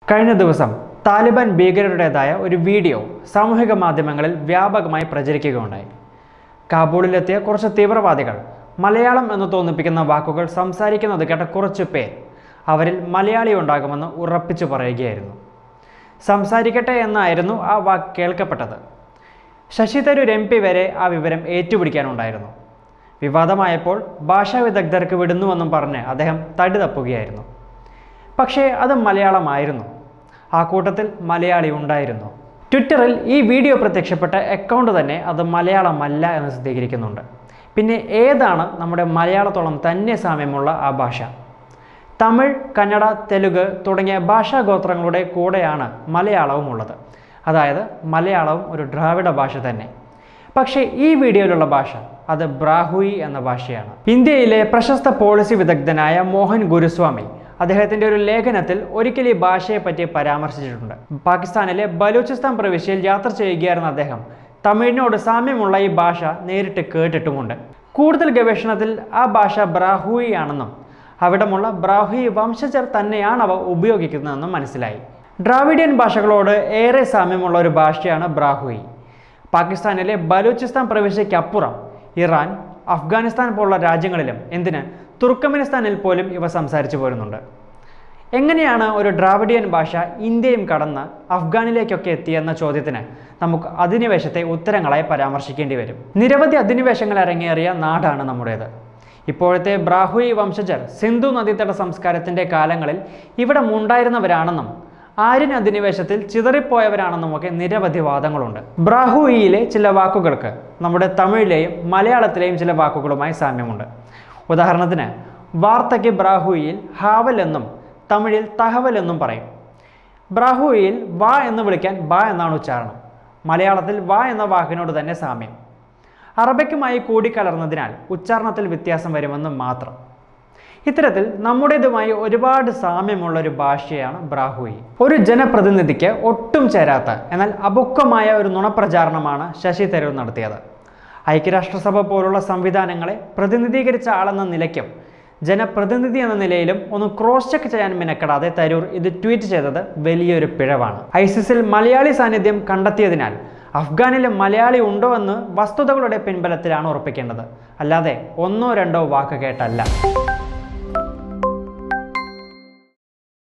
കഴിഞ്ഞ ദിവസം താലിബാൻ ഭീകരരുടേതായ ഒരു വീഡിയോ സാമൂഹിക മാധ്യമങ്ങളിൽ വ്യാപകമായി പ്രചരിക്കുകയുണ്ടായി കാബൂളിലെത്തിയ കുറച്ച് തീവ്രവാദികൾ മലയാളം എന്ന് തോന്നിപ്പിക്കുന്ന വാക്കുകൾ സംസാരിക്കുന്നത് കേട്ട കുറച്ച് പേർ അവരിൽ മലയാളി ഉണ്ടാകുമെന്ന് ഉറപ്പിച്ചു പറയുകയായിരുന്നു സംസാരിക്കട്ടെ എന്നായിരുന്നു ആ വാക്ക് കേൾക്കപ്പെട്ടത് ശശി തരൂർ എം പി വരെ ആ വിവരം ഏറ്റുപിടിക്കാനുണ്ടായിരുന്നു വിവാദമായപ്പോൾ ഭാഷാ വിദഗ്ധർക്ക് വിടുന്നുവെന്നും പറഞ്ഞ് അദ്ദേഹം തടി തപ്പുകയായിരുന്നു പക്ഷേ അത് മലയാളമായിരുന്നു ആ കൂട്ടത്തിൽ മലയാളി ഉണ്ടായിരുന്നു ട്വിറ്ററിൽ ഈ വീഡിയോ പ്രത്യക്ഷപ്പെട്ട അക്കൗണ്ട് തന്നെ അത് മലയാളമല്ല എന്ന് സ്ഥിരീകരിക്കുന്നുണ്ട് പിന്നെ ഏതാണ് നമ്മുടെ മലയാളത്തോളം തന്നെ സാമ്യമുള്ള ആ ഭാഷ തമിഴ് കന്നഡ തെലുങ്ക് തുടങ്ങിയ ഭാഷാഗോത്രങ്ങളുടെ കൂടെയാണ് മലയാളവും ഉള്ളത് അതായത് മലയാളവും ഒരു ദ്രാവിഡ ഭാഷ തന്നെ പക്ഷേ ഈ വീഡിയോയിലുള്ള ഭാഷ അത് ബ്രാഹുയി എന്ന ഭാഷയാണ് ഇന്ത്യയിലെ പ്രശസ്ത പോളിസി വിദഗ്ധനായ മോഹൻ ഗുരുസ്വാമി അദ്ദേഹത്തിൻ്റെ ഒരു ലേഖനത്തിൽ ഒരിക്കൽ ഈ ഭാഷയെപ്പറ്റി പരാമർശിച്ചിട്ടുണ്ട് പാകിസ്ഥാനിലെ ബലൂചിസ്ഥാൻ പ്രവിശ്യയിൽ യാത്ര ചെയ്യുകയായിരുന്ന അദ്ദേഹം തമിഴിനോട് സാമ്യമുള്ള ഈ ഭാഷ നേരിട്ട് കേട്ടിട്ടുമുണ്ട് കൂടുതൽ ഗവേഷണത്തിൽ ആ ഭാഷ ബ്രാഹുയി ആണെന്നും അവിടമുള്ള ബ്രാഹുയി വംശജർ തന്നെയാണ് അവ ഉപയോഗിക്കുന്നതെന്നും മനസ്സിലായി ദ്രാവിഡിയൻ ഭാഷകളോട് ഏറെ സാമ്യമുള്ള ഒരു ഭാഷയാണ് ബ്രാഹുയി പാകിസ്ഥാനിലെ ബലൂചിസ്ഥാൻ പ്രവിശ്യയ്ക്കപ്പുറം ഇറാൻ അഫ്ഗാനിസ്ഥാൻ പോലുള്ള രാജ്യങ്ങളിലും എന്തിന് തുർക്കമെനിസ്ഥാനിൽ പോലും ഇവ സംസാരിച്ചു പോരുന്നുണ്ട് എങ്ങനെയാണ് ഒരു ദ്രാവിഡിയൻ ഭാഷ ഇന്ത്യയും കടന്ന് അഫ്ഗാനിലേക്കൊക്കെ എത്തിയെന്ന ചോദ്യത്തിന് നമുക്ക് അധിനിവേശത്തെ ഉത്തരങ്ങളായി പരാമർശിക്കേണ്ടി വരും നിരവധി അധിനിവേശങ്ങൾ അരങ്ങേറിയ നാടാണ് നമ്മുടേത് ഇപ്പോഴത്തെ ബ്രാഹുയി വംശജർ സിന്ധു നദീതട സംസ്കാരത്തിൻ്റെ കാലങ്ങളിൽ ഇവിടെ ഉണ്ടായിരുന്നവരാണെന്നും ആര്യൻ അധിനിവേശത്തിൽ ചിതറിപ്പോയവരാണെന്നുമൊക്കെ നിരവധി വാദങ്ങളുണ്ട് ബ്രാഹുയിലെ ചില വാക്കുകൾക്ക് നമ്മുടെ തമിഴിലെയും മലയാളത്തിലെയും ചില വാക്കുകളുമായി സാമ്യമുണ്ട് ഉദാഹരണത്തിന് വാർത്തയ്ക്ക് ബ്രാഹുയിൽ ഹാവൽ എന്നും തമിഴിൽ തഹവൽ എന്നും പറയും ബ്രാഹുയിൽ വാ എന്ന് വിളിക്കാൻ ബ എന്നാണ് ഉച്ചാരണം മലയാളത്തിൽ വാ എന്ന വാക്കിനോട് തന്നെ സാമ്യം അറബിക്കുമായി കൂടിക്കലർന്നതിനാൽ ഉച്ചാരണത്തിൽ വ്യത്യാസം വരുമെന്ന് മാത്രം ഇത്തരത്തിൽ നമ്മുടേതുമായി ഒരുപാട് സാമ്യമുള്ള ഒരു ഭാഷയാണ് ബ്രാഹുയി ഒരു ജനപ്രതിനിധിക്ക് ഒട്ടും ചേരാത്ത എന്നാൽ അപുക്കമായ ഒരു നുണപ്രചാരണമാണ് ശശി തരൂർ നടത്തിയത് ഐക്യരാഷ്ട്രസഭ പോലുള്ള സംവിധാനങ്ങളെ പ്രതിനിധീകരിച്ച ആളെന്ന നിലയ്ക്കും ജനപ്രതിനിധി എന്ന നിലയിലും ഒന്ന് ക്രോസ് ചെക്ക് ചെയ്യാൻ മെനക്കെടാതെ തരൂർ ഇത് ട്വീറ്റ് ചെയ്തത് വലിയൊരു പിഴവാണ് ഐസിസിൽ മലയാളി സാന്നിധ്യം കണ്ടെത്തിയതിനാൽ അഫ്ഗാനിൽ മലയാളി ഉണ്ടോ എന്ന് വസ്തുതകളുടെ പിൻബലത്തിലാണ് ഉറപ്പിക്കേണ്ടത് അല്ലാതെ ഒന്നോ രണ്ടോ വാക്ക് കേട്ടല്ല